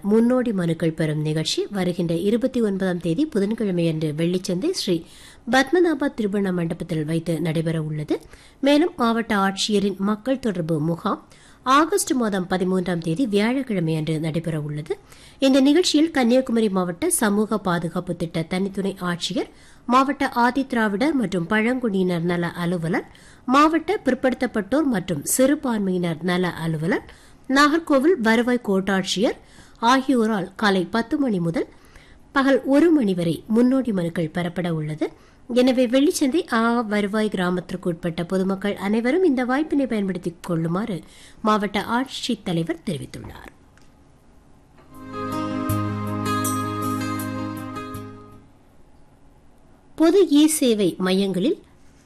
முன்னோடி மனுக்கள் பெறும் நிகழ்ச்சி வருகின்ற இருபத்தி ஒன்பதாம் தேதி புதன்கிழமையன்று வெள்ளிச்சந்தை ஸ்ரீ பத்மநாபா திருமண மண்டபத்தில் வைத்து நடைபெற உள்ளது மேலும் மாவட்ட ஆட்சியரின் மக்கள் தொடர்பு முகாம் ஆகஸ்ட் மாதம் பதிமூன்றாம் தேதி வியாழக்கிழமை அன்று நடைபெற உள்ளது இந்த நிகழ்ச்சியில் கன்னியாகுமரி மாவட்ட சமூக பாதுகாப்பு திட்ட தனித்துணை ஆட்சியர் மாவட்ட ஆதிதிராவிடர் மற்றும் பழங்குடியினர் நல அலுவலர் மாவட்ட பிற்படுத்தப்பட்டோர் மற்றும் சிறுபான்மையினர் நல அலுவலர் நாகர்கோவில் வருவாய் கோட்டாட்சியர் ஆகியோரால் காலை பத்து மணி முதல் பகல் ஒரு மணி வரை முன்னோடி மனுக்கள் பெறப்பட உள்ளது எனவே வெள்ளிச்சந்தை ஆ வருவாய் கிராமத்திற்கு உட்பட்ட பொதுமக்கள் அனைவரும் இந்த வாய்ப்பினை பயன்படுத்திக் கொள்ளுமாறு மாவட்ட ஆட்சித் தலைவர் தெரிவித்துள்ளார் பொது இ சேவை மையங்களில்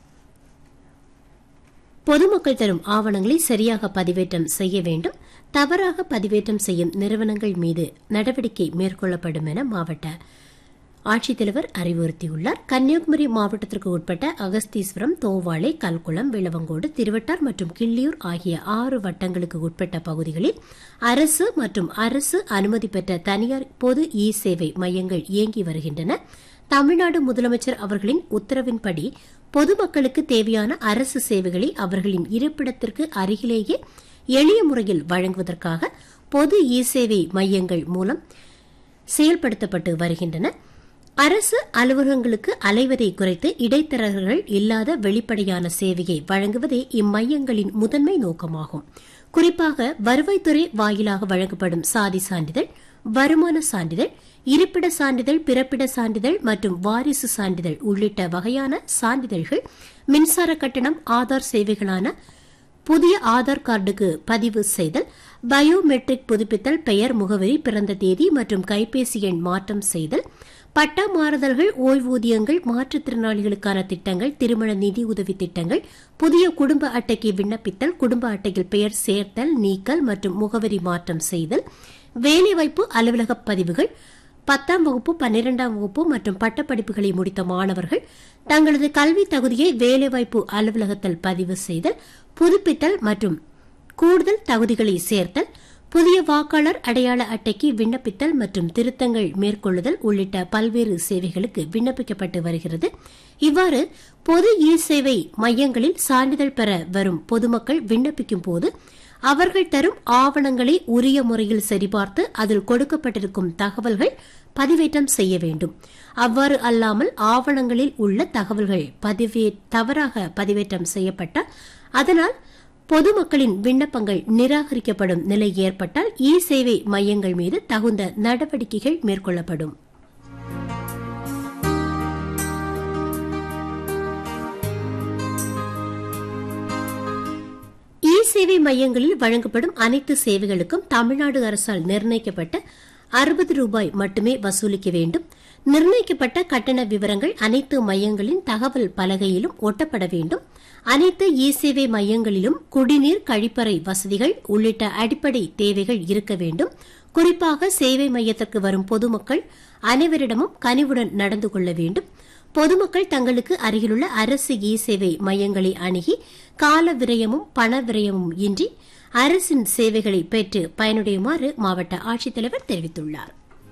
பொதுமக்கள் தரும் ஆவணங்களை சரியாக பதிவேற்றம் செய்ய வேண்டும் தவறாக பதிவேற்றம் செய்யும் நிறுவனங்கள் மீது நடவடிக்கை மேற்கொள்ளப்படும் என மாவட்ட ஆட்சித்தலைவர் அறிவுறுத்தியுள்ளார் கன்னியாகுமரி மாவட்டத்திற்கு உட்பட்ட அகஸ்தீஸ்வரம் தோவாளை கல்குளம் விளவங்கோடு திருவட்டார் மற்றும் கிள்ளியூர் ஆகிய ஆறு வட்டங்களுக்கு உட்பட்ட பகுதிகளில் அரசு மற்றும் அரசு அனுமதி பெற்ற தனியார் பொது இ சேவை மையங்கள் இயங்கி வருகின்றன தமிழ்நாடு முதலமைச்சர் அவர்களின் உத்தரவின்படி பொதுமக்களுக்கு தேவையான அரசு சேவைகளை அவர்களின் இருப்பிடத்திற்கு அருகிலேயே எளிய முறையில் வழங்குவதற்காக பொது இ சேவை மையங்கள் மூலம் செயல்படுத்தப்பட்டு வருகின்றன அரசு அலுவலகங்களுக்கு அலைவதை குறைத்து இடைத்தரகர்கள் இல்லாத வெளிப்படையான சேவையை வழங்குவதே இம்மையங்களின் முதன்மை நோக்கமாகும் குறிப்பாக வருவாய்த்துறை வாயிலாக வழங்கப்படும் சாதி சான்றிதழ் வருமான சான்றிதழ் இருப்பிட சான்றிதழ் பிறப்பிட சான்றிதழ் மற்றும் வாரிசு சான்றிதழ் உள்ளிட்ட வகையான சான்றிதழ்கள் மின்சார கட்டணம் ஆதார் சேவைகளான புதிய ஆதார் கார்டுக்கு பதிவு செய்தல் பயோமெட்ரிக் புதுப்பித்தல் பெயர் முகவரி பிறந்த தேதி மற்றும் கைபேசி எண் மாற்றம் செய்தல் பட்டா மாறுதல்கள் ஓய்வூதியங்கள் மாற்றுத்திறனாளிகளுக்கான திட்டங்கள் திருமண நிதி உதவி திட்டங்கள் புதிய குடும்ப அட்டைக்கு விண்ணப்பித்தல் குடும்ப அட்டையில் பெயர் சேர்த்தல் நீக்கல் மற்றும் முகவரி மாற்றம் செய்தல் வேலைவாய்ப்பு அலுவலக பதிவுகள் பத்தாம் வகுப்பு பன்னிரெண்டாம் வகுப்பு மற்றும் பட்டப்படிப்புகளை முடித்த மாணவர்கள் தங்களது கல்வி தகுதியை வேலைவாய்ப்பு அலுவலகத்தில் பதிவு செய்தல் புதுப்பித்தல் மற்றும் கூடுதல் தகுதிகளை சேர்த்தல் புதிய வாக்காளர் அடையாள அட்டைக்கு விண்ணப்பித்தல் மற்றும் திருத்தங்கள் மேற்கொள்ளுதல் உள்ளிட்ட பல்வேறு சேவைகளுக்கு விண்ணப்பிக்கப்பட்டு வருகிறது இவ்வாறு பொது இ சேவை மையங்களில் சான்றிதழ் பெற வரும் பொதுமக்கள் விண்ணப்பிக்கும் போது அவர்கள் தரும் ஆவணங்களை உரிய முறையில் சரிபார்த்து அதில் கொடுக்கப்பட்டிருக்கும் தகவல்கள் பதிவேற்றம் செய்ய வேண்டும் அவ்வாறு அல்லாமல் ஆவணங்களில் உள்ள தகவல்கள் பதிவே தவறாக பதிவேற்றம் செய்யப்பட்டால் அதனால் பொதுமக்களின் விண்ணப்பங்கள் நிராகரிக்கப்படும் நிலை ஏற்பட்டால் இ சேவை மையங்கள் மீது தகுந்த நடவடிக்கைகள் மேற்கொள்ளப்படும் இ சேவை மையங்களில் வழங்கப்படும் அனைத்து சேவைகளுக்கும் தமிழ்நாடு அரசால் நிர்ணயிக்கப்பட்ட அறுபது ரூபாய் மட்டுமே வசூலிக்க வேண்டும் நிர்ணயிக்கப்பட்ட கட்டண விவரங்கள் அனைத்து மையங்களின் தகவல் பலகையிலும் ஒட்டப்பட வேண்டும் அனைத்து இ சேவை மையங்களிலும் குடிநீர் கழிப்பறை வசதிகள் உள்ளிட்ட அடிப்படை தேவைகள் இருக்க வேண்டும் குறிப்பாக சேவை மையத்திற்கு வரும் பொதுமக்கள் அனைவரிடமும் கனிவுடன் நடந்து கொள்ள வேண்டும் பொதுமக்கள் தங்களுக்கு அருகிலுள்ள அரசு இ சேவை மையங்களை அணுகி கால விரயமும் பண விரயமும் இன்றி அரசின் சேவைகளை பெற்று பயனுடையுமாறு மாவட்ட ஆட்சித்தலைவர் தெரிவித்துள்ளார்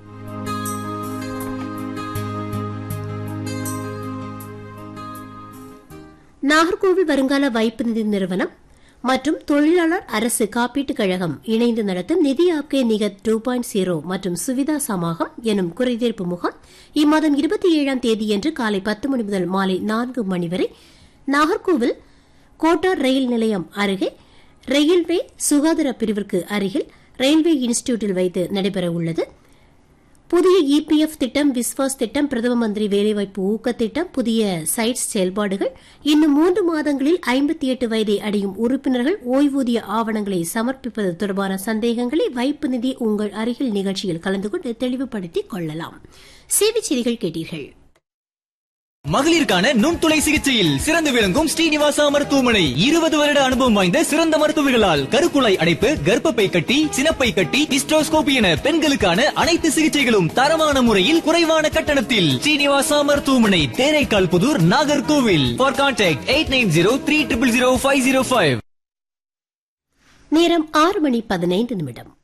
நாகர்கோவில் வருங்கால வைப்பு நிதி நிறுவனம் மற்றும் தொழிலாளர் அரசு காப்பீட்டுக் கழகம் இணைந்து நடத்தும் நிதி Aapke Nikat two point zero மற்றும் சுவிதா சமாகம் எனும் குறைதீர்ப்பு முகாம் இம்மாதம் இருபத்தி ஏழாம் தேதியன்று காலை பத்து மணி முதல் மாலை நான்கு மணி வரை நாகர்கோவில் கோட்டார் ரயில் நிலையம் அருகே ரயில்வே சுகாதார பிரிவிற்கு அருகில் ரயில்வே இன்ஸ்டிடியூட்டில் வைத்து நடைபெற உள்ளது புதிய இபிஎஃப் திட்டம் விஸ்வாஸ் திட்டம் பிரதம மந்திரி வேலைவாய்ப்பு ஊக்க திட்டம் புதிய சைட்ஸ் செயல்பாடுகள் இன்னும் மூன்று மாதங்களில் ஐம்பத்தி எட்டு வயதை அடையும் உறுப்பினர்கள் ஓய்வூதிய ஆவணங்களை சமர்ப்பிப்பது தொடர்பான சந்தேகங்களை வைப்பு நிதி உங்கள் அருகில் நிகழ்ச்சியில் கலந்து கொண்டு தெளிவுபடுத்திக் கொள்ளலாம் சேவைச் செய்திகள் கேட்டீர்கள் மகளிருக்கான நுண்துளை சிகிச்சையில் சிறந்து விளங்கும் ஸ்ரீனிவாசா மருத்துவமனை இருபது வருட அனுபவம் வாய்ந்த சிறந்த மருத்துவர்களால் கருக்குழாய் அடைப்பு கர்ப்பப்பை கட்டி சினப்பை கட்டி ஹிஸ்டோஸ்கோபி என பெண்களுக்கான அனைத்து சிகிச்சைகளும் தரமான முறையில் குறைவான கட்டணத்தில் ஸ்ரீனிவாசா மருத்துவமனை Theraikal Puthur Nagercoil for contact eight nine zero three triple zero five zero five நேரம் ஆறு மணி பதினைந்து நிமிடம்